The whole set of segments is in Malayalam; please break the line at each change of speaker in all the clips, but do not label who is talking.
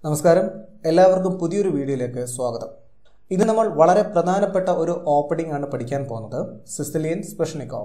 നമസ്കാരം എല്ലാവർക്കും പുതിയൊരു വീഡിയോയിലേക്ക് സ്വാഗതം ഇന്ന് നമ്മൾ വളരെ പ്രധാനപ്പെട്ട ഒരു ഓപ്പണിംഗ് ആണ് പഠിക്കാൻ പോകുന്നത് സിസിലിയൻ സ്പെഷനിക്കോവ്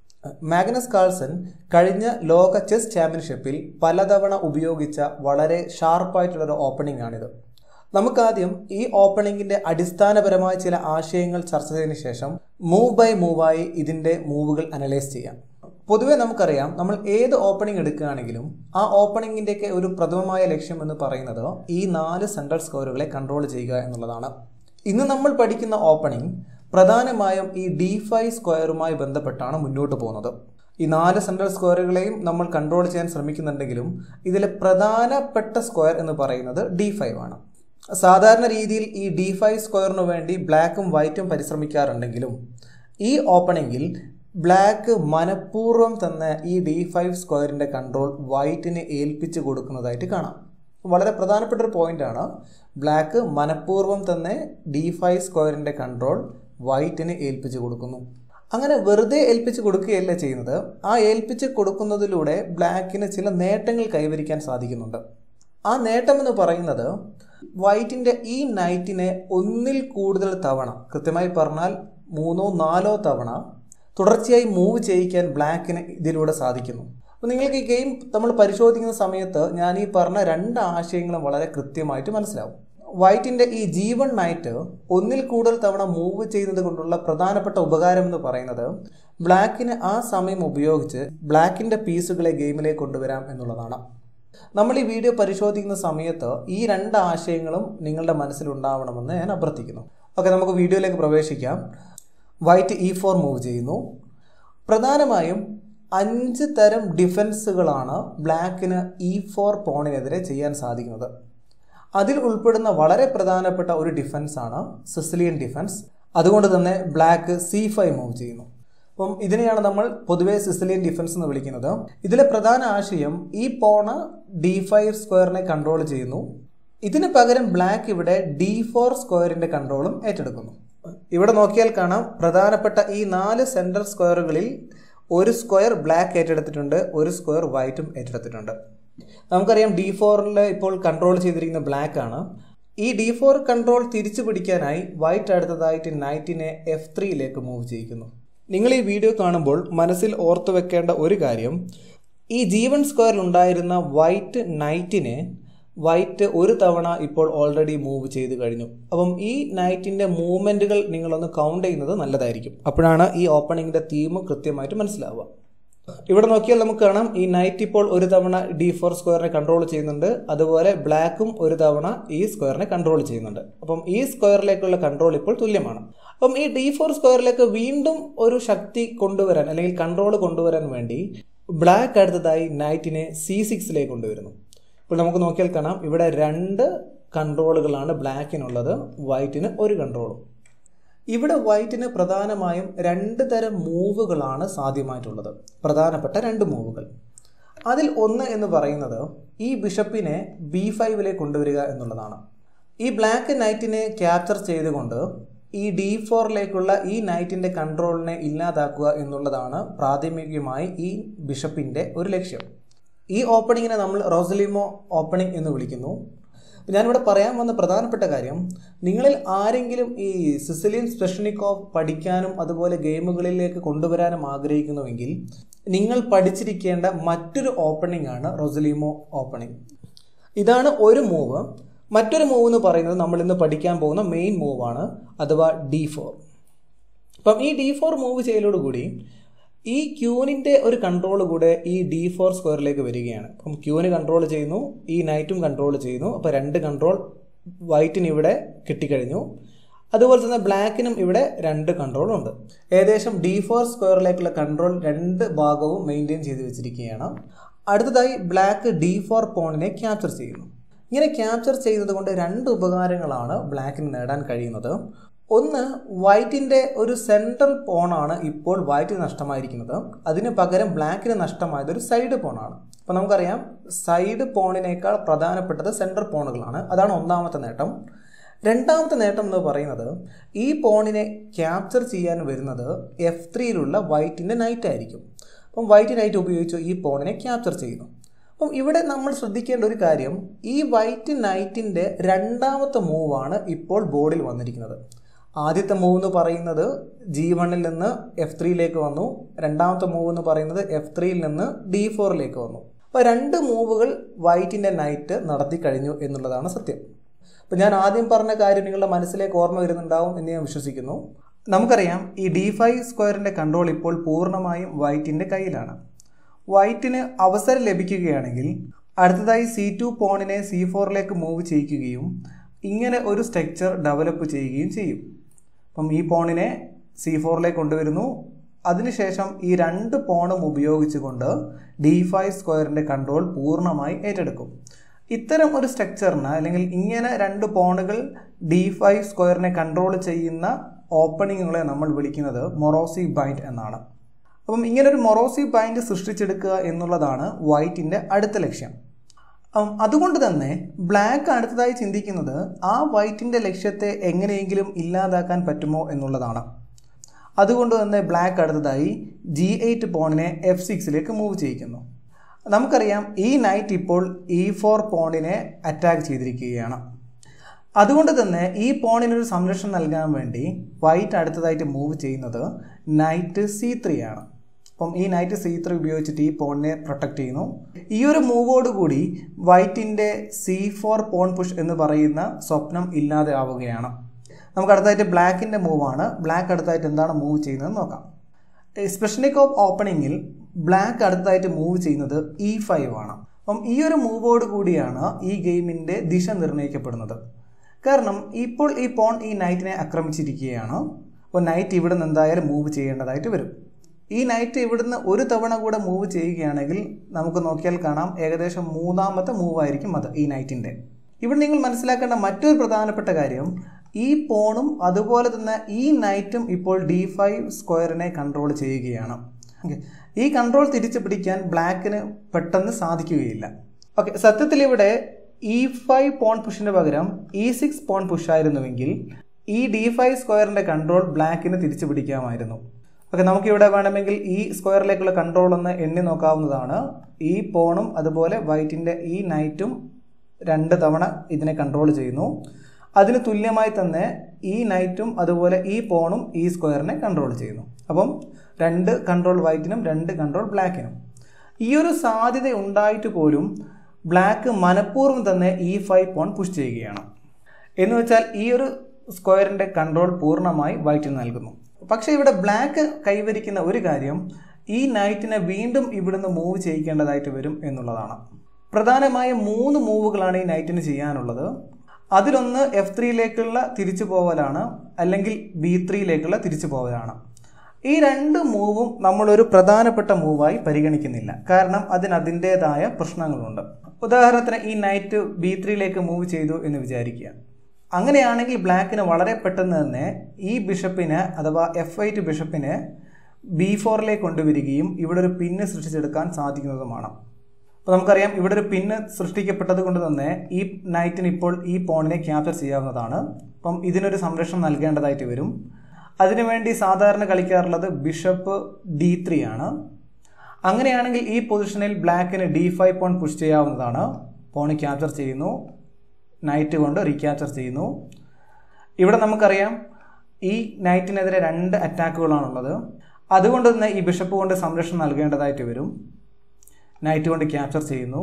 മാഗ്നസ് കാൾസൺ കഴിഞ്ഞ ലോക ചെസ് ചാമ്പ്യൻഷിപ്പിൽ പലതവണ ഉപയോഗിച്ച വളരെ ഷാർപ്പായിട്ടുള്ള ഒരു ഓപ്പണിംഗ് ആണിത് നമുക്കാദ്യം ഈ ഓപ്പണിംഗിന്റെ അടിസ്ഥാനപരമായ ചില ആശയങ്ങൾ ചർച്ച ചെയ്തതിനു ശേഷം മൂവ് ബൈ മൂവായി ഇതിന്റെ മൂവുകൾ അനലൈസ് ചെയ്യാം പൊതുവെ നമുക്കറിയാം നമ്മൾ ഏത് ഓപ്പണിംഗ് എടുക്കുകയാണെങ്കിലും ആ ഓപ്പണിംഗിൻ്റെയൊക്കെ ഒരു പ്രഥമമായ ലക്ഷ്യം എന്ന് പറയുന്നത് ഈ നാല് സെൻട്രൽ സ്കോറുകളെ കൺട്രോൾ ചെയ്യുക എന്നുള്ളതാണ് ഇന്ന് നമ്മൾ പഠിക്കുന്ന ഓപ്പണിംഗ് പ്രധാനമായും ഈ ഡി ഫൈവ് സ്ക്വയറുമായി ബന്ധപ്പെട്ടാണ് മുന്നോട്ട് പോകുന്നത് ഈ നാല് സെൻട്രൽ സ്ക്വയറുകളെയും നമ്മൾ കൺട്രോൾ ചെയ്യാൻ ശ്രമിക്കുന്നുണ്ടെങ്കിലും ഇതിലെ പ്രധാനപ്പെട്ട സ്ക്വയർ എന്ന് പറയുന്നത് ഡി ഫൈവ് ആണ് സാധാരണ രീതിയിൽ ഈ ഡി ഫൈവ് സ്ക്വയറിന് വേണ്ടി ബ്ലാക്കും വൈറ്റും പരിശ്രമിക്കാറുണ്ടെങ്കിലും ഈ ഓപ്പണിംഗിൽ ബ്ലാക്ക് മനഃപൂർവ്വം തന്നെ ഈ ഡി ഫൈവ് സ്ക്വയറിൻ്റെ കൺട്രോൾ വൈറ്റിന് ഏൽപ്പിച്ച് കൊടുക്കുന്നതായിട്ട് കാണാം വളരെ പ്രധാനപ്പെട്ട ഒരു പോയിന്റാണ് ബ്ലാക്ക് മനഃപൂർവ്വം തന്നെ ഡി ഫൈവ് സ്ക്വയറിൻ്റെ കൺട്രോൾ വൈറ്റിന് ഏൽപ്പിച്ച് കൊടുക്കുന്നു അങ്ങനെ വെറുതെ ഏൽപ്പിച്ച് കൊടുക്കുകയല്ല ചെയ്യുന്നത് ആ ഏൽപ്പിച്ച് കൊടുക്കുന്നതിലൂടെ ബ്ലാക്കിന് ചില നേട്ടങ്ങൾ കൈവരിക്കാൻ സാധിക്കുന്നുണ്ട് ആ നേട്ടം എന്ന് പറയുന്നത് വൈറ്റിൻ്റെ ഈ നൈറ്റിനെ ഒന്നിൽ കൂടുതൽ തവണ കൃത്യമായി പറഞ്ഞാൽ മൂന്നോ നാലോ തവണ തുടർച്ചയായി മൂവ് ചെയ്യിക്കാൻ ബ്ലാക്കിന് ഇതിലൂടെ സാധിക്കുന്നു അപ്പോൾ നിങ്ങൾക്ക് ഈ ഗെയിം നമ്മൾ പരിശോധിക്കുന്ന സമയത്ത് ഞാൻ ഈ പറഞ്ഞ രണ്ട് ആശയങ്ങളും വളരെ കൃത്യമായിട്ട് മനസ്സിലാവും വൈറ്റിൻ്റെ ഈ ജീവൻ നൈറ്റ് ഒന്നിൽ കൂടുതൽ തവണ മൂവ് ചെയ്യുന്നത് കൊണ്ടുള്ള പ്രധാനപ്പെട്ട ഉപകാരം എന്ന് പറയുന്നത് ബ്ലാക്കിന് ആ സമയം ഉപയോഗിച്ച് ബ്ലാക്കിൻ്റെ പീസുകളെ ഗെയിമിലേക്ക് കൊണ്ടുവരാം എന്നുള്ളതാണ് നമ്മൾ ഈ വീഡിയോ പരിശോധിക്കുന്ന സമയത്ത് ഈ രണ്ട് ആശയങ്ങളും നിങ്ങളുടെ മനസ്സിലുണ്ടാവണമെന്ന് ഞാൻ അഭ്യർത്ഥിക്കുന്നു ഓക്കെ നമുക്ക് വീഡിയോയിലേക്ക് പ്രവേശിക്കാം വൈറ്റ് ഇ ഫോർ മൂവ് ചെയ്യുന്നു പ്രധാനമായും അഞ്ച് തരം ഡിഫൻസുകളാണ് ബ്ലാക്കിന് ഇ ഫോർ പോണിനെതിരെ ചെയ്യാൻ സാധിക്കുന്നത് അതിൽ ഉൾപ്പെടുന്ന വളരെ പ്രധാനപ്പെട്ട ഒരു ഡിഫൻസാണ് സിസിലിയൻ ഡിഫൻസ് അതുകൊണ്ട് തന്നെ ബ്ലാക്ക് സി ഫൈവ് മൂവ് ചെയ്യുന്നു അപ്പം ഇതിനെയാണ് നമ്മൾ പൊതുവെ സിസിലിയൻ ഡിഫൻസ് എന്ന് വിളിക്കുന്നത് ഇതിലെ പ്രധാന ആശയം ഈ പോണ് ഡി ഫൈവ് സ്ക്വയറിനെ കൺട്രോൾ ചെയ്യുന്നു ഇതിന് പകരം ബ്ലാക്ക് ഇവിടെ ഡി ഫോർ സ്ക്വയറിന്റെ കൺട്രോളും ഏറ്റെടുക്കുന്നു ഇവിടെ നോക്കിയാൽ കാണാം പ്രധാനപ്പെട്ട ഈ നാല് സെൻട്രൽ സ്ക്വയറുകളിൽ ഒരു സ്ക്വയർ ബ്ലാക്ക് ഏറ്റെടുത്തിട്ടുണ്ട് ഒരു സ്ക്വയർ വൈറ്റും ഏറ്റെടുത്തിട്ടുണ്ട് നമുക്കറിയാം ഡി ഫോറിൽ ഇപ്പോൾ കൺട്രോൾ ചെയ്തിരിക്കുന്ന ബ്ലാക്ക് ആണ് ഈ ഡി ഫോർ കൺട്രോൾ തിരിച്ചു പിടിക്കാനായി വൈറ്റ് അടുത്തതായിട്ട് നൈറ്റിനെ എഫ് ത്രീയിലേക്ക് മൂവ് ചെയ്യിക്കുന്നു നിങ്ങൾ ഈ വീഡിയോ കാണുമ്പോൾ മനസ്സിൽ ഓർത്തു വെക്കേണ്ട ഒരു കാര്യം ഈ ജീവൻ സ്ക്വയറിൽ ഉണ്ടായിരുന്ന വൈറ്റ് നൈറ്റിനെ വൈറ്റ് ഒരു തവണ ഇപ്പോൾ ഓൾറെഡി മൂവ് ചെയ്ത് കഴിഞ്ഞു അപ്പം ഈ നൈറ്റിൻ്റെ മൂവ്മെൻറ്റുകൾ നിങ്ങളൊന്ന് കൗണ്ട് ചെയ്യുന്നത് നല്ലതായിരിക്കും അപ്പോഴാണ് ഈ ഓപ്പണിങ്ങിൻ്റെ തീം കൃത്യമായിട്ട് മനസ്സിലാവുക ഇവിടെ നോക്കിയാൽ നമുക്ക് കാണാം ഈ നൈറ്റ് ഇപ്പോൾ ഒരു തവണ ഡി ഫോർ സ്ക്വയറിനെ കൺട്രോൾ ചെയ്യുന്നുണ്ട് അതുപോലെ ബ്ലാക്കും ഒരു തവണ ഈ സ്ക്വയറിനെ കൺട്രോൾ ചെയ്യുന്നുണ്ട് അപ്പം ഈ സ്ക്വയറിലേക്കുള്ള കൺട്രോൾ ഇപ്പോൾ തുല്യമാണ് അപ്പം ഈ ഡി ഫോർ സ്ക്വയറിലേക്ക് വീണ്ടും ഒരു ശക്തി കൊണ്ടുവരാൻ അല്ലെങ്കിൽ കൺട്രോൾ കൊണ്ടുവരാൻ വേണ്ടി ബ്ലാക്ക് അടുത്തതായി നൈറ്റിനെ സി സിക്സിലേക്ക് കൊണ്ടുവരുന്നു ഇപ്പോൾ നമുക്ക് നോക്കിയാൽ കാണാം ഇവിടെ രണ്ട് കൺട്രോളുകളാണ് ബ്ലാക്കിനുള്ളത് വൈറ്റിന് ഒരു കൺട്രോളും ഇവിടെ വൈറ്റിന് പ്രധാനമായും രണ്ട് തരം മൂവുകളാണ് സാധ്യമായിട്ടുള്ളത് പ്രധാനപ്പെട്ട രണ്ട് മൂവുകൾ അതിൽ ഒന്ന് എന്ന് പറയുന്നത് ഈ ബിഷപ്പിനെ ബി ഫൈവിലേക്ക് കൊണ്ടുവരിക എന്നുള്ളതാണ് ഈ ബ്ലാക്ക് നൈറ്റിനെ ക്യാപ്ചർ ചെയ്തുകൊണ്ട് ഈ ഡി ഫോറിലേക്കുള്ള ഈ നൈറ്റിൻ്റെ കൺട്രോളിനെ ഇല്ലാതാക്കുക എന്നുള്ളതാണ് പ്രാഥമികമായി ഈ ബിഷപ്പിൻ്റെ ഒരു ലക്ഷ്യം ഈ ഓപ്പണിങ്ങിനെ നമ്മൾ റോസലിമോ ഓപ്പണിംഗ് എന്ന് വിളിക്കുന്നു ഞാനിവിടെ പറയാൻ വന്ന പ്രധാനപ്പെട്ട കാര്യം നിങ്ങളിൽ ആരെങ്കിലും ഈ സിസിലിയൻ സ്പെഷനിക്കോവ് പഠിക്കാനും അതുപോലെ ഗെയിമുകളിലേക്ക് കൊണ്ടുവരാനും ആഗ്രഹിക്കുന്നുവെങ്കിൽ നിങ്ങൾ പഠിച്ചിരിക്കേണ്ട മറ്റൊരു ഓപ്പണിംഗ് ആണ് റൊസലിമോ ഓപ്പണിംഗ് ഇതാണ് ഒരു മൂവ് മറ്റൊരു മൂവ് എന്ന് പറയുന്നത് നമ്മൾ ഇന്ന് പഠിക്കാൻ പോകുന്ന മെയിൻ മൂവാണ് അഥവാ ഡി ഫോർ അപ്പം ഈ ഡി ഫോർ മൂവ് ചെയ്യലോടുകൂടി ഈ ക്യൂനിൻ്റെ ഒരു കൺട്രോൾ കൂടെ ഈ ഡി ഫോർ സ്ക്വയറിലേക്ക് വരികയാണ് അപ്പം ക്യൂന് കൺട്രോൾ ചെയ്യുന്നു ഈ നൈറ്റും കൺട്രോൾ ചെയ്യുന്നു അപ്പോൾ രണ്ട് കൺട്രോൾ വൈറ്റിന് ഇവിടെ കിട്ടിക്കഴിഞ്ഞു അതുപോലെ തന്നെ ബ്ലാക്കിനും ഇവിടെ രണ്ട് കൺട്രോൾ ഉണ്ട് ഏകദേശം ഡി ഫോർ സ്ക്വയറിലേക്കുള്ള കൺട്രോൾ രണ്ട് ഭാഗവും മെയിൻറ്റെയിൻ ചെയ്ത് വെച്ചിരിക്കുകയാണ് അടുത്തതായി ബ്ലാക്ക് ഡി ഫോർ പോണിനെ ക്യാപ്ചർ ചെയ്യുന്നു ഇങ്ങനെ ക്യാപ്ചർ ചെയ്യുന്നത് കൊണ്ട് രണ്ട് ഉപകാരങ്ങളാണ് ബ്ലാക്കിന് നേടാൻ കഴിയുന്നത് ഒന്ന് വൈറ്റിൻ്റെ ഒരു സെൻട്രൽ പോണാണ് ഇപ്പോൾ വൈറ്റിന് നഷ്ടമായിരിക്കുന്നത് അതിന് പകരം ബ്ലാക്കിന് നഷ്ടമായത് ഒരു സൈഡ് പോണാണ് അപ്പോൾ നമുക്കറിയാം സൈഡ് പോണിനേക്കാൾ പ്രധാനപ്പെട്ടത് സെൻട്രൽ പോണുകളാണ് അതാണ് ഒന്നാമത്തെ നേട്ടം രണ്ടാമത്തെ നേട്ടം എന്ന് പറയുന്നത് ഈ പോണിനെ ക്യാപ്ചർ ചെയ്യാൻ വരുന്നത് എഫ് ത്രീയിലുള്ള വൈറ്റിൻ്റെ നൈറ്റ് ആയിരിക്കും അപ്പം വൈറ്റ് നൈറ്റ് ഉപയോഗിച്ച് ഈ പോണിനെ ക്യാപ്ചർ ചെയ്യുന്നു അപ്പം ഇവിടെ നമ്മൾ ശ്രദ്ധിക്കേണ്ട ഒരു കാര്യം ഈ വൈറ്റ് നൈറ്റിൻ്റെ രണ്ടാമത്തെ മൂവാണ് ഇപ്പോൾ ബോർഡിൽ വന്നിരിക്കുന്നത് ആദ്യത്തെ മൂവ് എന്ന് പറയുന്നത് ജി വണ്ണിൽ നിന്ന് എഫ് ത്രീയിലേക്ക് വന്നു രണ്ടാമത്തെ മൂവ് എന്ന് പറയുന്നത് എഫ് ത്രീയിൽ നിന്ന് ഡി ഫോറിലേക്ക് വന്നു അപ്പോൾ രണ്ട് മൂവുകൾ വൈറ്റിൻ്റെ നൈറ്റ് നടത്തി കഴിഞ്ഞു എന്നുള്ളതാണ് സത്യം അപ്പോൾ ഞാൻ ആദ്യം പറഞ്ഞ കാര്യം നിങ്ങളുടെ മനസ്സിലേക്ക് ഓർമ്മ വരുന്നുണ്ടാവും എന്ന് ഞാൻ വിശ്വസിക്കുന്നു നമുക്കറിയാം ഈ ഡി ഫൈവ് സ്ക്വയറിൻ്റെ കൺട്രോൾ ഇപ്പോൾ പൂർണ്ണമായും വൈറ്റിൻ്റെ കയ്യിലാണ് വൈറ്റിന് അവസരം ലഭിക്കുകയാണെങ്കിൽ അടുത്തതായി സി ടു പോണിനെ സി ഫോറിലേക്ക് മൂവ് ചെയ്യിക്കുകയും ഇങ്ങനെ ഒരു സ്ട്രക്ചർ ഡെവലപ്പ് ചെയ്യുകയും ചെയ്യും അപ്പം ഈ പോണിനെ സി ഫോറിലേക്ക് കൊണ്ടുവരുന്നു അതിനുശേഷം ഈ രണ്ട് പോണും ഉപയോഗിച്ചുകൊണ്ട് ഡി ഫൈവ് സ്ക്വയറിൻ്റെ കൺട്രോൾ പൂർണ്ണമായി ഏറ്റെടുക്കും ഇത്തരം ഒരു സ്ട്രക്ചറിന് അല്ലെങ്കിൽ ഇങ്ങനെ രണ്ട് പോണുകൾ ഡി ഫൈവ് സ്ക്വയറിനെ കൺട്രോൾ ചെയ്യുന്ന ഓപ്പണിങ്ങുകളെ നമ്മൾ വിളിക്കുന്നത് മൊറോസി ബൈൻഡ് എന്നാണ് അപ്പം ഇങ്ങനെ ഒരു മൊറോസി ബൈൻഡ് സൃഷ്ടിച്ചെടുക്കുക എന്നുള്ളതാണ് വൈറ്റിൻ്റെ അടുത്ത ലക്ഷ്യം അതുകൊണ്ട് തന്നെ ബ്ലാക്ക് അടുത്തതായി ചിന്തിക്കുന്നത് ആ വൈറ്റിൻ്റെ ലക്ഷ്യത്തെ എങ്ങനെയെങ്കിലും ഇല്ലാതാക്കാൻ പറ്റുമോ എന്നുള്ളതാണ് അതുകൊണ്ട് തന്നെ ബ്ലാക്ക് അടുത്തതായി ജി എയ്റ്റ് പോണിനെ എഫ് സിക്സിലേക്ക് മൂവ് ചെയ്യിക്കുന്നു നമുക്കറിയാം ഈ നൈറ്റ് ഇപ്പോൾ ഇ ഫോർ പോണിനെ അറ്റാക്ക് ചെയ്തിരിക്കുകയാണ് അതുകൊണ്ട് തന്നെ ഈ പോണിനൊരു സംരക്ഷണം നൽകാൻ വേണ്ടി വൈറ്റ് അടുത്തതായിട്ട് മൂവ് ചെയ്യുന്നത് നൈറ്റ് സി ത്രീ ആണ് അപ്പം ഈ നൈറ്റ് സി ത്രീ ഉപയോഗിച്ചിട്ട് ഈ പോണിനെ പ്രൊട്ടക്റ്റ് ചെയ്യുന്നു ഈ ഒരു മൂവോട് കൂടി വൈറ്റിൻ്റെ സി ഫോർ പോൺ പുഷ് എന്ന് പറയുന്ന സ്വപ്നം ഇല്ലാതെ ആവുകയാണ് നമുക്ക് അടുത്തായിട്ട് ബ്ലാക്കിൻ്റെ മൂവാണ് ബ്ലാക്ക് അടുത്തായിട്ട് എന്താണ് മൂവ് ചെയ്യുന്നതെന്ന് നോക്കാം സ്പെഷ്യലിക് ഓഫ് ഓപ്പണിങ്ങിൽ ബ്ലാക്ക് അടുത്തായിട്ട് മൂവ് ചെയ്യുന്നത് ഇ ഫൈവ് ആണ് അപ്പം ഈ ഒരു മൂവോട് കൂടിയാണ് ഈ ഗെയിമിൻ്റെ ദിശ നിർണ്ണയിക്കപ്പെടുന്നത് കാരണം ഇപ്പോൾ ഈ പോൺ ഈ നൈറ്റിനെ ആക്രമിച്ചിരിക്കുകയാണ് അപ്പോൾ നൈറ്റ് ഇവിടെ നിന്ന് എന്തായാലും മൂവ് ചെയ്യേണ്ടതായിട്ട് വരും ഈ നൈറ്റ് ഇവിടുന്ന് ഒരു തവണ കൂടെ മൂവ് ചെയ്യുകയാണെങ്കിൽ നമുക്ക് നോക്കിയാൽ കാണാം ഏകദേശം മൂന്നാമത്തെ മൂവ് ആയിരിക്കും അത് ഈ നൈറ്റിൻ്റെ ഇവിടെ നിങ്ങൾ മനസ്സിലാക്കേണ്ട മറ്റൊരു പ്രധാനപ്പെട്ട കാര്യം ഈ പോണും അതുപോലെ തന്നെ ഈ നൈറ്റും ഇപ്പോൾ ഡി ഫൈവ് സ്ക്വയറിനെ കൺട്രോൾ ചെയ്യുകയാണ് ഓക്കെ ഈ കൺട്രോൾ തിരിച്ചു പിടിക്കാൻ ബ്ലാക്കിന് പെട്ടെന്ന് സാധിക്കുകയില്ല ഓക്കെ സത്യത്തിൽ ഇവിടെ ഇ ഫൈവ് പോൺ പുഷിന് പകരം ഇ സിക്സ് പോൺ പുഷായിരുന്നുവെങ്കിൽ ഈ ഡി ഫൈവ് സ്ക്വയറിൻ്റെ കൺട്രോൾ ബ്ലാക്കിന് തിരിച്ചു പിടിക്കാമായിരുന്നു ഓക്കെ നമുക്കിവിടെ വേണമെങ്കിൽ ഈ സ്ക്വയറിലേക്കുള്ള കൺട്രോൾ ഒന്ന് എണ്ണി നോക്കാവുന്നതാണ് ഈ പോണും അതുപോലെ വൈറ്റിൻ്റെ ഈ നൈറ്റും രണ്ട് തവണ ഇതിനെ കൺട്രോൾ ചെയ്യുന്നു അതിന് തുല്യമായി തന്നെ ഈ നൈറ്റും അതുപോലെ ഈ പോണും ഈ സ്ക്വയറിനെ കൺട്രോൾ ചെയ്യുന്നു അപ്പം രണ്ട് കൺട്രോൾ വൈറ്റിനും രണ്ട് കൺട്രോൾ ബ്ലാക്കിനും ഈ ഒരു സാധ്യത ഉണ്ടായിട്ട് പോലും ബ്ലാക്ക് മനഃപൂർവ്വം തന്നെ ഈ ഫൈവ് പോൺ പുഷ് ചെയ്യുകയാണ് എന്ന് വെച്ചാൽ ഈ ഒരു സ്ക്വയറിൻ്റെ കൺട്രോൾ പൂർണ്ണമായി വൈറ്റിന് നൽകുന്നു പക്ഷേ ഇവിടെ ബ്ലാക്ക് കൈവരിക്കുന്ന ഒരു കാര്യം ഈ നൈറ്റിനെ വീണ്ടും ഇവിടുന്ന് മൂവ് ചെയ്യിക്കേണ്ടതായിട്ട് വരും എന്നുള്ളതാണ് പ്രധാനമായും മൂന്ന് മൂവുകളാണ് ഈ നൈറ്റിന് ചെയ്യാനുള്ളത് അതിലൊന്ന് എഫ് ത്രീയിലേക്കുള്ള തിരിച്ചു പോവലാണ് അല്ലെങ്കിൽ ബി ത്രീയിലേക്കുള്ള തിരിച്ചു പോവലാണ് ഈ രണ്ട് മൂവും നമ്മളൊരു പ്രധാനപ്പെട്ട മൂവായി പരിഗണിക്കുന്നില്ല കാരണം അതിന് അതിൻ്റെതായ പ്രശ്നങ്ങളുണ്ട് ഉദാഹരണത്തിന് ഈ നൈറ്റ് ബി ത്രീയിലേക്ക് മൂവ് ചെയ്തു എന്ന് വിചാരിക്കുക അങ്ങനെയാണെങ്കിൽ ബ്ലാക്കിന് വളരെ പെട്ടെന്ന് തന്നെ ഈ ബിഷപ്പിന് അഥവാ എഫ് എയ്റ്റ് ബിഷപ്പിനെ ബി ഫോറിലേക്ക് കൊണ്ടുവരികയും ഇവിടെ ഒരു പിന്ന് സൃഷ്ടിച്ചെടുക്കാൻ സാധിക്കുന്നതുമാണ് അപ്പോൾ നമുക്കറിയാം ഇവിടെ ഒരു പിന്ന് സൃഷ്ടിക്കപ്പെട്ടത് കൊണ്ട് തന്നെ ഈ നൈറ്റിന് ഇപ്പോൾ ഈ പോണിനെ ക്യാപ്ചർ ചെയ്യാവുന്നതാണ് അപ്പം ഇതിനൊരു സംരക്ഷണം നൽകേണ്ടതായിട്ട് വരും അതിനുവേണ്ടി സാധാരണ കളിക്കാറുള്ളത് ബിഷപ്പ് ഡി ത്രീ ആണ് അങ്ങനെയാണെങ്കിൽ ഈ പൊസിഷനിൽ ബ്ലാക്കിന് ഡി ഫൈവ് പോൺ പുഷ് ചെയ്യാവുന്നതാണ് പോണ് ക്യാപ്ചർ ചെയ്യുന്നു നൈറ്റ് കൊണ്ട് റീക്യാപ്ചർ ചെയ്യുന്നു ഇവിടെ നമുക്കറിയാം ഈ നൈറ്റിനെതിരെ രണ്ട് അറ്റാക്കുകളാണുള്ളത് അതുകൊണ്ട് തന്നെ ഈ ബിഷപ്പ് കൊണ്ട് സംരക്ഷണം നൽകേണ്ടതായിട്ട് വരും നൈറ്റ് കൊണ്ട് ക്യാപ്ചർ ചെയ്യുന്നു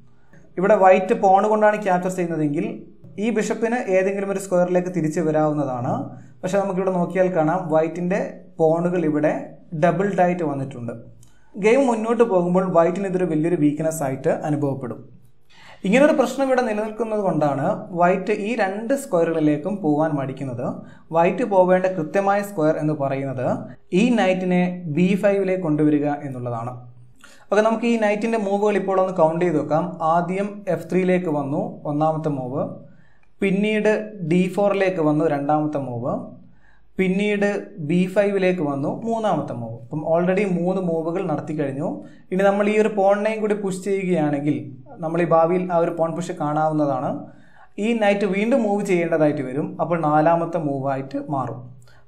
ഇവിടെ വൈറ്റ് പോണ് കൊണ്ടാണ് ക്യാപ്ചർ ചെയ്യുന്നതെങ്കിൽ ഈ ബിഷപ്പിന് ഏതെങ്കിലും ഒരു സ്ക്വയറിലേക്ക് തിരിച്ചു വരാവുന്നതാണ് പക്ഷെ നമുക്കിവിടെ നോക്കിയാൽ കാണാം വൈറ്റിൻ്റെ പോണുകൾ ഇവിടെ ഡബിൾഡ് ആയിട്ട് വന്നിട്ടുണ്ട് ഗെയിം മുന്നോട്ട് പോകുമ്പോൾ വൈറ്റിന് ഇതൊരു വലിയൊരു വീക്ക്നെസ് ആയിട്ട് അനുഭവപ്പെടും ഇങ്ങനൊരു പ്രശ്നം ഇവിടെ നിലനിൽക്കുന്നത് കൊണ്ടാണ് വൈറ്റ് ഈ രണ്ട് സ്ക്വയറുകളിലേക്കും പോകാൻ മടിക്കുന്നത് വൈറ്റ് പോവേണ്ട കൃത്യമായ സ്ക്വയർ എന്ന് പറയുന്നത് ഈ നൈറ്റിനെ ബി ഫൈവിലേക്ക് കൊണ്ടുവരിക എന്നുള്ളതാണ് ഓക്കെ നമുക്ക് ഈ നൈറ്റിൻ്റെ മൂവുകൾ ഇപ്പോൾ ഒന്ന് കൗണ്ട് ചെയ്ത് നോക്കാം ആദ്യം എഫ് ത്രീയിലേക്ക് വന്നു ഒന്നാമത്തെ മൂവ് പിന്നീട് ഡി ഫോറിലേക്ക് വന്നു രണ്ടാമത്തെ മൂവ് പിന്നീട് ബി ഫൈവിലേക്ക് വന്നു മൂന്നാമത്തെ മൂവ് അപ്പം ഓൾറെഡി മൂന്ന് മൂവുകൾ നടത്തി കഴിഞ്ഞു ഇനി നമ്മൾ ഈ ഒരു പോണിനെയും കൂടി പുഷ് ചെയ്യുകയാണെങ്കിൽ നമ്മൾ ഈ ഭാവിയിൽ ആ ഒരു പോൺ പുഷ് കാണാവുന്നതാണ് ഈ നൈറ്റ് വീണ്ടും മൂവ് ചെയ്യേണ്ടതായിട്ട് വരും അപ്പോൾ നാലാമത്തെ മൂവായിട്ട് മാറും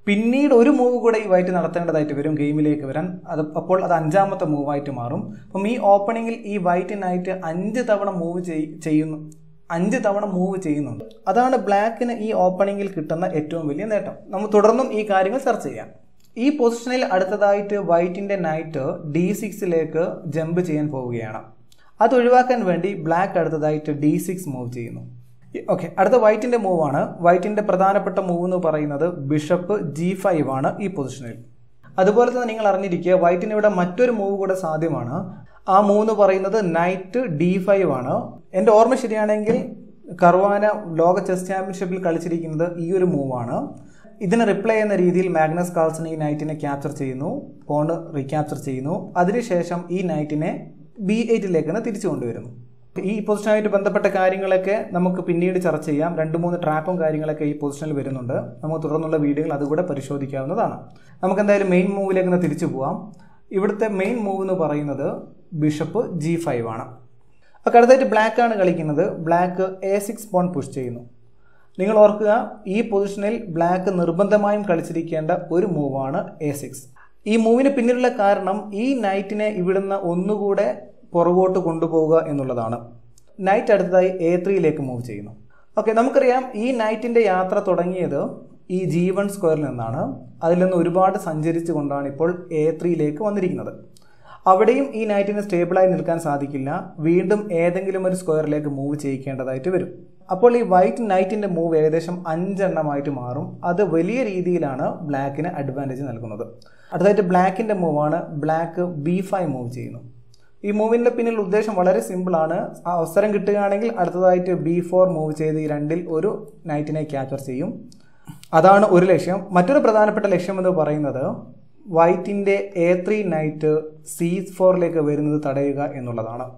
പിന്നീട് ഒരു മൂവ് കൂടെ ഈ വൈറ്റ് നടത്തേണ്ടതായിട്ട് വരും ഗെയിമിലേക്ക് വരാൻ അത് അപ്പോൾ അത് അഞ്ചാമത്തെ മൂവായിട്ട് മാറും അപ്പം ഈ ഓപ്പണിങ്ങിൽ ഈ വൈറ്റ് നൈറ്റ് അഞ്ച് തവണ മൂവ് ചെയ്യുന്നു അഞ്ച് തവണ മൂവ് ചെയ്യുന്നുണ്ട് അതാണ് ബ്ലാക്കിന് ഈ ഓപ്പണിങ്ങിൽ കിട്ടുന്ന ഏറ്റവും വലിയ നേട്ടം നമ്മൾ തുടർന്നും ഈ കാര്യങ്ങൾ ചർച്ച ചെയ്യാം ഈ പൊസിഷനിൽ അടുത്തതായിട്ട് വൈറ്റിൻ്റെ നൈറ്റ് ഡി സിക്സിലേക്ക് ജമ്പ് ചെയ്യാൻ പോവുകയാണ് അത് ഒഴിവാക്കാൻ വേണ്ടി ബ്ലാക്ക് അടുത്തതായിട്ട് ഡി സിക്സ് മൂവ് ചെയ്യുന്നു ഓക്കെ അടുത്ത വൈറ്റിൻ്റെ മൂവാണ് വൈറ്റിൻ്റെ പ്രധാനപ്പെട്ട മൂവ് എന്ന് പറയുന്നത് ബിഷപ്പ് ജി ഫൈവ് ആണ് ഈ പൊസിഷനിൽ അതുപോലെ തന്നെ നിങ്ങൾ അറിഞ്ഞിരിക്കുക വൈറ്റിന് ഇവിടെ മറ്റൊരു മൂവ് കൂടെ സാധ്യമാണ് ആ മൂവ് എന്ന് പറയുന്നത് നൈറ്റ് ഡി ഫൈവ് ആണ് എൻ്റെ ഓർമ്മ ശരിയാണെങ്കിൽ കർവാന ലോക ചെസ് ചാമ്പ്യൻഷിപ്പിൽ കളിച്ചിരിക്കുന്നത് ഈ ഒരു മൂവാണ് ഇതിന് റിപ്ലൈ ചെയ്യുന്ന രീതിയിൽ മാഗ്നസ് കാൾസൺ ഈ നൈറ്റിനെ ക്യാപ്ചർ ചെയ്യുന്നു പോണ് റീക്യാപ്ചർ ചെയ്യുന്നു അതിനുശേഷം ഈ നൈറ്റിനെ ബി എയ്റ്റിലേക്ക് തന്നെ തിരിച്ചു കൊണ്ടുവരുന്നു ഈ പൊസിഷനായിട്ട് ബന്ധപ്പെട്ട കാര്യങ്ങളൊക്കെ നമുക്ക് പിന്നീട് ചർച്ച ചെയ്യാം രണ്ട് മൂന്ന് ട്രാപ്പും കാര്യങ്ങളൊക്കെ ഈ പൊസിഷനിൽ വരുന്നുണ്ട് നമുക്ക് തുടർന്നുള്ള വീഡിയോകൾ അതുകൂടെ പരിശോധിക്കാവുന്നതാണ് നമുക്ക് എന്തായാലും മെയിൻ മൂവിലേക്ക് ഒന്ന് തിരിച്ചു പോവാം ഇവിടുത്തെ മെയിൻ മൂവ് എന്ന് പറയുന്നത് ബിഷപ്പ് ജി ഫൈവ് ആണ് അപ്പോൾ അടുത്തായിട്ട് ബ്ലാക്ക് ആണ് കളിക്കുന്നത് black A six pawn push ചെയ്യുന്നു നിങ്ങൾ ഓർക്കുക ഈ പൊസിഷനിൽ ബ്ലാക്ക് നിർബന്ധമായും കളിച്ചിരിക്കേണ്ട ഒരു മൂവാണ് എ സിക്സ് ഈ മൂവിന് പിന്നിലുള്ള കാരണം ഈ നൈറ്റിനെ ഇവിടുന്ന് ഒന്നുകൂടെ പുറകോട്ട് കൊണ്ടുപോവുക എന്നുള്ളതാണ് നൈറ്റ് അടുത്തതായി എ ത്രീയിലേക്ക് മൂവ് ചെയ്യുന്നു ഓക്കെ നമുക്കറിയാം ഈ നൈറ്റിൻ്റെ യാത്ര തുടങ്ങിയത് ഈ ജി വൺ സ്ക്വയറിൽ നിന്നാണ് അതിൽ നിന്ന് ഒരുപാട് സഞ്ചരിച്ചു കൊണ്ടാണ് ഇപ്പോൾ എ ത്രീയിലേക്ക് വന്നിരിക്കുന്നത് അവിടെയും ഈ നൈറ്റിന് സ്റ്റേബിളായി നിൽക്കാൻ സാധിക്കില്ല വീണ്ടും ഏതെങ്കിലും ഒരു സ്ക്വയറിലേക്ക് മൂവ് ചെയ്യിക്കേണ്ടതായിട്ട് വരും അപ്പോൾ ഈ വൈറ്റ് നൈറ്റിൻ്റെ മൂവ് ഏകദേശം അഞ്ചെണ്ണമായിട്ട് മാറും അത് വലിയ രീതിയിലാണ് ബ്ലാക്കിന് അഡ്വാൻറ്റേജ് നൽകുന്നത് അടുത്തായിട്ട് ബ്ലാക്കിൻ്റെ മൂവാണ് ബ്ലാക്ക് ബി ഫൈവ് മൂവ് ചെയ്യുന്നു ഈ മൂവിൻ്റെ പിന്നിൽ ഉദ്ദേശം വളരെ സിമ്പിളാണ് അവസരം കിട്ടുകയാണെങ്കിൽ അടുത്തതായിട്ട് ബി ഫോർ മൂവ് ചെയ്ത് ഈ രണ്ടിൽ ഒരു നൈറ്റിനെ ക്യാപ്ചർ ചെയ്യും അതാണ് ഒരു ലക്ഷ്യം മറ്റൊരു പ്രധാനപ്പെട്ട ലക്ഷ്യം എന്ന് പറയുന്നത് വൈറ്റിൻ്റെ എ ത്രീ നൈറ്റ് സി ഫോറിലേക്ക് വരുന്നത് തടയുക എന്നുള്ളതാണ്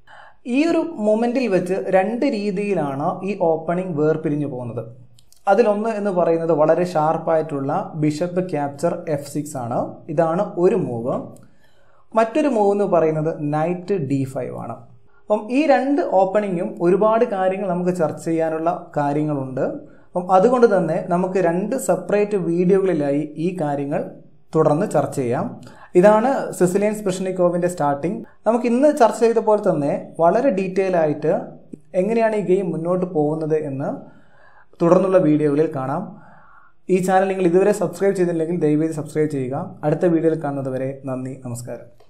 ഈ ഒരു മൊമെൻറ്റിൽ വെച്ച് രണ്ട് രീതിയിലാണ് ഈ ഓപ്പണിംഗ് വേർപിരിഞ്ഞു പോകുന്നത് അതിലൊന്ന് എന്ന് പറയുന്നത് വളരെ ഷാർപ്പായിട്ടുള്ള ബിഷപ്പ് ക്യാപ്ചർ എഫ് സിക്സ് ആണ് ഇതാണ് ഒരു മൂവ് മറ്റൊരു മൂവ് എന്ന് പറയുന്നത് നൈറ്റ് ഡി ഫൈവ് ആണ് അപ്പം ഈ രണ്ട് ഓപ്പണിങ്ങും ഒരുപാട് കാര്യങ്ങൾ നമുക്ക് ചർച്ച ചെയ്യാനുള്ള കാര്യങ്ങളുണ്ട് അപ്പം അതുകൊണ്ട് തന്നെ നമുക്ക് രണ്ട് സെപ്പറേറ്റ് വീഡിയോകളിലായി ഈ കാര്യങ്ങൾ തുടർന്ന് ചർച്ച ചെയ്യാം ഇതാണ് സിസിലിയൻ സ്പെഷനിക്കോവിൻ്റെ സ്റ്റാർട്ടിംഗ് നമുക്ക് ഇന്ന് ചർച്ച ചെയ്ത പോലെ തന്നെ വളരെ ഡീറ്റെയിൽ ആയിട്ട് എങ്ങനെയാണ് ഈ ഗെയിം മുന്നോട്ട് പോകുന്നത് എന്ന് തുടർന്നുള്ള വീഡിയോകളിൽ കാണാം ഈ ചാനൽ നിങ്ങൾ ഇതുവരെ സബ്സ്ക്രൈബ് ചെയ്തില്ലെങ്കിൽ ദയവേദി സബ്സ്ക്രൈബ് ചെയ്യുക അടുത്ത വീഡിയോയിൽ കാണുന്നത് വരെ നന്ദി നമസ്കാരം